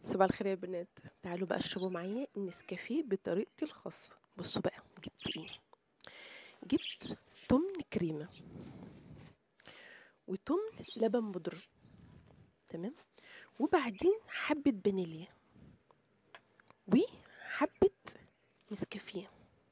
صباح الخير يا بنات تعالوا بقى اشربوا معايا النسكافيه بطريقتي الخاصة بصوا بقى جبت ايه جبت تمن كريمة وتمن لبن بودرة تمام وبعدين حبة فانيليا وحبة نسكافيه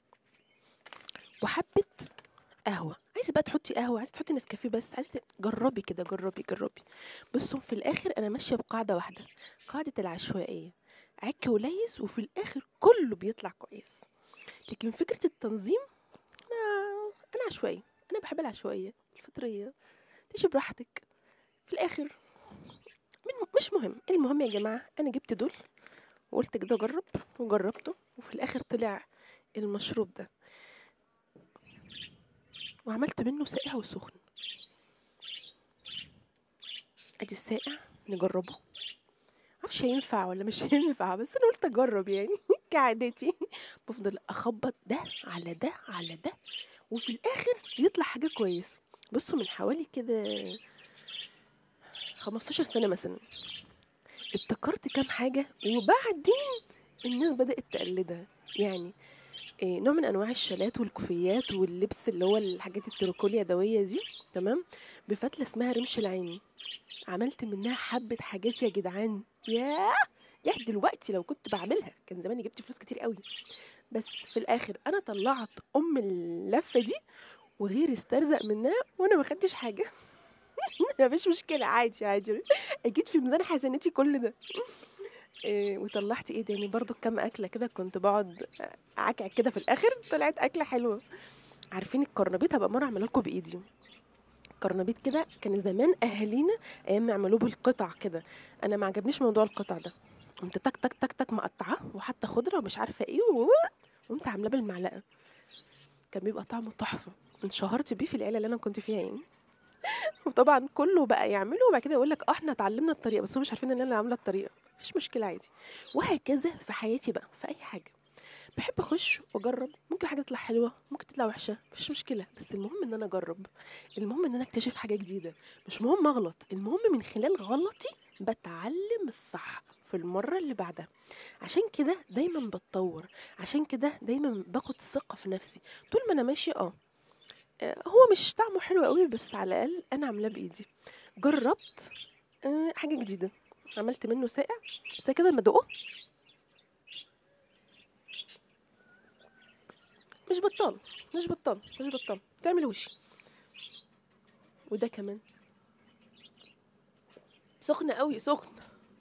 وحبة قهوة عايزة بقى تحطي قهوة عايزة تحطي نسكافيه بس عايزة ت- جربي كده جربي جربي بصوا في الآخر أنا ماشية بقاعدة واحدة قاعدة العشوائية عك وليس وفي الآخر كله بيطلع كويس لكن فكرة التنظيم أنا, أنا عشوائي أنا بحب العشوائية الفطرية تعيشي براحتك في الآخر من مش مهم المهم يا جماعة أنا جبت دول وقلت كده أجرب وجربته وفي الآخر طلع المشروب ده وعملت منه ساقع وسخن ادي الساقع نجربه معرفش هينفع ولا مش هينفع بس انا قلت اجرب يعني كعادتي بفضل اخبط ده على ده على ده وفي الاخر يطلع حاجه كويسه بصوا من حوالي كده 15 سنه مثلا ابتكرت كام حاجه وبعدين الناس بدات تقلدها يعني إيه، نوع من انواع الشالات والكوفيات واللبس اللي هو الحاجات التركو اليدويه دي تمام بفتله اسمها رمش العين عملت منها حبه حاجات يا جدعان ياه ياه دلوقتي لو كنت بعملها كان زماني جبت فلوس كتير قوي بس في الاخر انا طلعت ام اللفه دي وغيري استرزق منها وانا ما خدتش حاجه مفيش مشكله عادي عادي اكيد في ميزان حسناتي كل ده إيه وطلعت ايه تاني برضو كام اكله كده كنت بقعد اعكعك كده في الاخر طلعت اكله حلوه عارفين الكرنبيط هبقى مره اعملها لكم بايدي كرنبيط كده كان زمان اهالينا ايام ما يعملوه بالقطع كده انا ما عجبنيش موضوع القطع ده قمت تك تك تك تك مقطعاه وحتى خضره ومش عارفه ايه و- وقمت عاملاه بالمعلقه كان بيبقى طعمه تحفه انشهرت بيه في العيله اللي انا كنت فيها يعني وطبعا كله بقى يعمله وبعد كده يقول لك اه احنا اتعلمنا الطريقه بس هم مش عارفين ان انا اللي عامله الطريقه مفيش مشكله عادي وهكذا في حياتي بقى في اي حاجه بحب اخش واجرب ممكن حاجه تطلع حلوه ممكن تطلع وحشه مفيش مشكله بس المهم ان انا اجرب المهم ان انا اكتشف حاجه جديده مش مهم اغلط المهم من خلال غلطي بتعلم الصح في المرة اللي بعدها عشان كده دايما بتطور عشان كده دايما باخد ثقة في نفسي طول ما انا ماشية اه آه، هو مش طعمه حلو قوي بس على الاقل انا عاملاه بايدي جربت آه، حاجة جديدة عملت منه ساقع بس كده لما ادوقه مش بطال مش بطال مش بطال تعمل وشي وده كمان سخن قوي سخن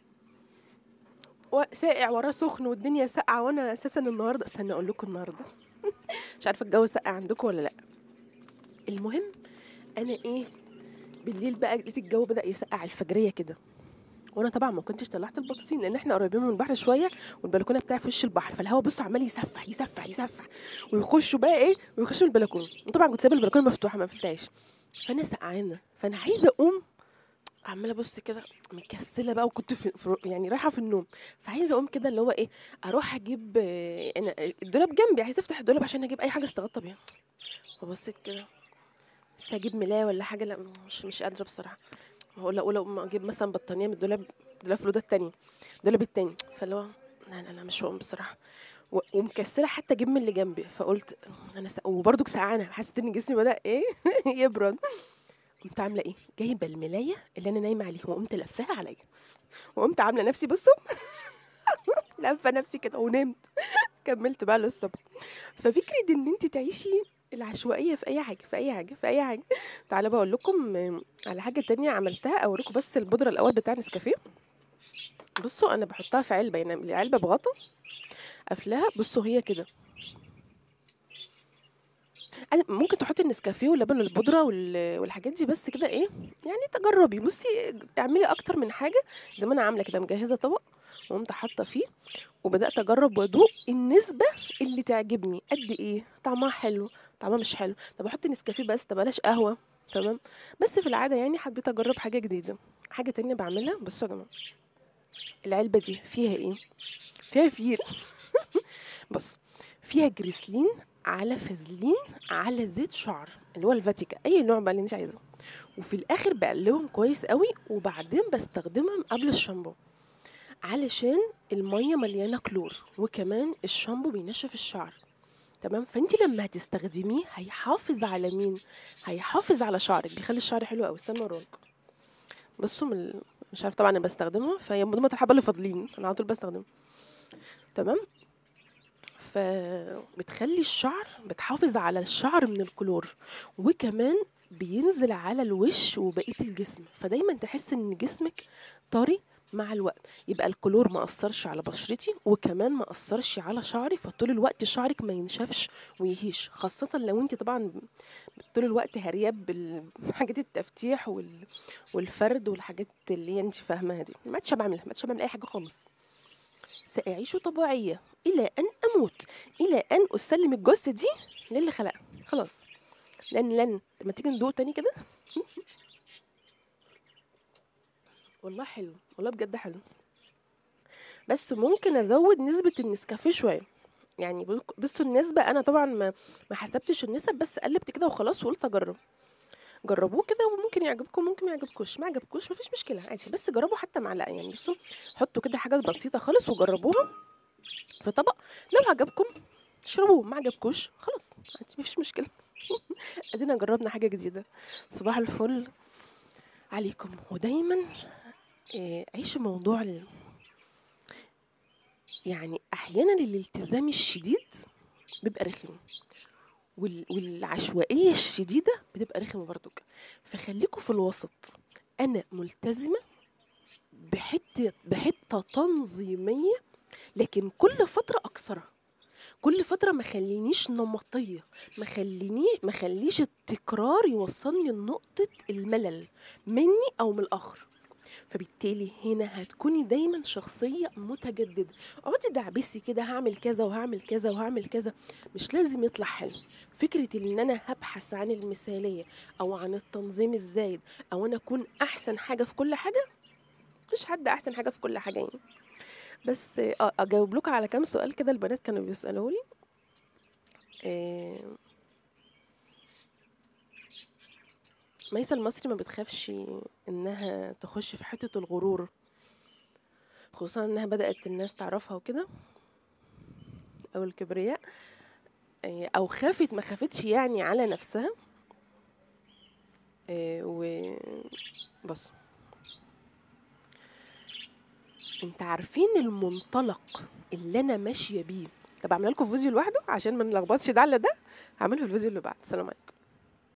وساقع وراه سخن والدنيا ساقعه وانا اساسا النهارده استنى اقول لكم النهارده مش عارفه الجو ساقع عندكم ولا لا المهم انا ايه بالليل بقى لقيت الجو بدا يسقع الفجريه كده وانا طبعا ما كنتش طلعت البطاطين لان احنا قريبين من البحر شويه والبلكونه بتاعي في وش البحر فالهواء بصوا عمال يسفح يسفح يسفح ويخشوا بقى ايه ويخشوا من البلكونه وطبعا كنت سايبه البلكونه مفتوحه ما قفلتهاش فانا سقعانه فانا عايزه اقوم عماله ابص كده مكسله بقى وكنت في في- يعني رايحه في النوم فعايزه اقوم كده اللي هو ايه اروح اجيب آه، انا الدولاب جنبي عايزه افتح الدولاب عشان اجيب اي حاجه استغطى بيها فبصيت كده بس اجيب ملايه ولا حاجه لا مش مش قادره بصراحه ولا ولا أقوم اجيب مثلا بطانيه من الدولاب دولاب فلوده التاني الدولاب التاني فاللي هو لا لا لا مش هقوم بصراحه و- ومكسله حتى اجيب من اللي جنبي فقلت انا سق... وبرضك سقعانه حسيت ان جسمي بدا ايه يبرد قمت عامله ايه جايبه الملايه اللي انا نايمه عليها وقمت لفاها عليا وقمت عامله نفسي بصوا لفه نفسي كده ونمت كملت بقى للصبح ففكره ان انت تعيشي العشوائيه في اي حاجه في اي حاجه في اي حاجه تعالى بقول لكم آم، على حاجه تانية عملتها اوريكم بس البودره الاول بتاع نسكافيه بصوا انا بحطها في علبه يعني العلبه بغطا قافلاها بصوا هي كده عادي ممكن تحطي النسكافيه واللبن والبودره وال- والحاجات دي بس كده ايه يعني تجربي بصي اعملي اكتر من حاجه زي ما انا عامله كده مجهزه طبق وقمت حاطه فيه وبدات اجرب وادوق النسبه اللي تعجبني قد ايه طعمها حلو طعمها مش حلو طب احط نسكافيه بس طب بلاش قهوه تمام بس في العاده يعني حبيت اجرب حاجه جديده حاجه تانية بعملها بصوا يا جماعه العلبه دي فيها ايه فيها فيل بص فيها جريسلين على فازلين على زيت شعر اللي هو الفاتيكا اي نوع بقى اللي انت عايزاه وفي الاخر بقلبهم كويس قوي وبعدين بستخدمهم قبل الشامبو علشان الميه مليانه كلور وكمان الشامبو بينشف الشعر تمام فانت لما هتستخدميه هيحافظ على مين هيحافظ على شعرك بيخلي الشعر حلو قوي استنى اوريك بصوا من ال- مش عارفه طبعا انا بستخدمها فهي من ضمن الحبه اللي فاضلين انا على طول بستخدمها تمام فبتخلي الشعر بتحافظ على الشعر من الكلور وكمان بينزل على الوش وبقيه الجسم فدايما تحس ان جسمك طري مع الوقت يبقى الكلور ما اثرش على بشرتي وكمان ما اثرش على شعري فطول الوقت شعرك ما ينشفش ويهيش خاصه لو انت طبعا طول الوقت هرياب بالحاجات التفتيح وال... والفرد والحاجات اللي هي انت فاهماها دي ما عادش بعملها ما عادش بعمل اي حاجه خالص سأعيش طبيعية إلى أن أموت إلى أن أسلم الجثة دي للي خلقها خلاص لأن لن لما تيجي ندوق تاني كده والله حلو والله بجد حلو بس ممكن أزود نسبة النسكافيه شوية يعني بص- بصوا النسبة أنا طبعا ما ما حسبتش النسب بس قلبت كده وخلاص وقلت أجرب جربوه كده وممكن يعجبكم ممكن ما يعجبكوش ما عجبكوش مفيش مشكلة عادي بس جربوا حتى معلقة يعني بصوا حطوا كده حاجات بسيطة خالص وجربوها في طبق لو عجبكم اشربوه ما عجبكوش خلاص عادي مفيش مشكلة ادينا جربنا حاجة جديدة صباح الفل عليكم ودايما آه، عيشوا موضوع ال... يعني احيانا الالتزام الشديد بيبقى رخم وال... والعشوائية الشديدة بتبقى رخمة برضك فخليكوا في الوسط انا ملتزمة بحتة بحتة تنظيمية لكن كل فترة أكثرها كل فترة ما خلينيش نمطية ما خليني ما خليش التكرار يوصلني لنقطة الملل مني أو من الآخر فبالتالي هنا هتكوني دايما شخصية متجددة اقعدي دعبسي كده هعمل كذا وهعمل كذا وهعمل كذا مش لازم يطلع حلو فكرة ان انا هبحث عن المثالية او عن التنظيم الزايد او انا اكون احسن حاجة في كل حاجة مفيش حد احسن حاجة في كل حاجة يعني بس آه، اجاوب لكم على كام سؤال كده البنات كانوا بيسالوا لي آه، ميسة المصري ما بتخافش انها تخش في حتة الغرور خصوصا انها بدأت الناس تعرفها وكده او الكبرياء آه، او خافت ما خافتش يعني على نفسها آه، و بص انت عارفين المنطلق اللي انا ماشيه بيه طب اعمل لكم فيديو لوحده عشان ما نلخبطش ده على ده هعمله في الفيديو اللي بعد سلام عليكم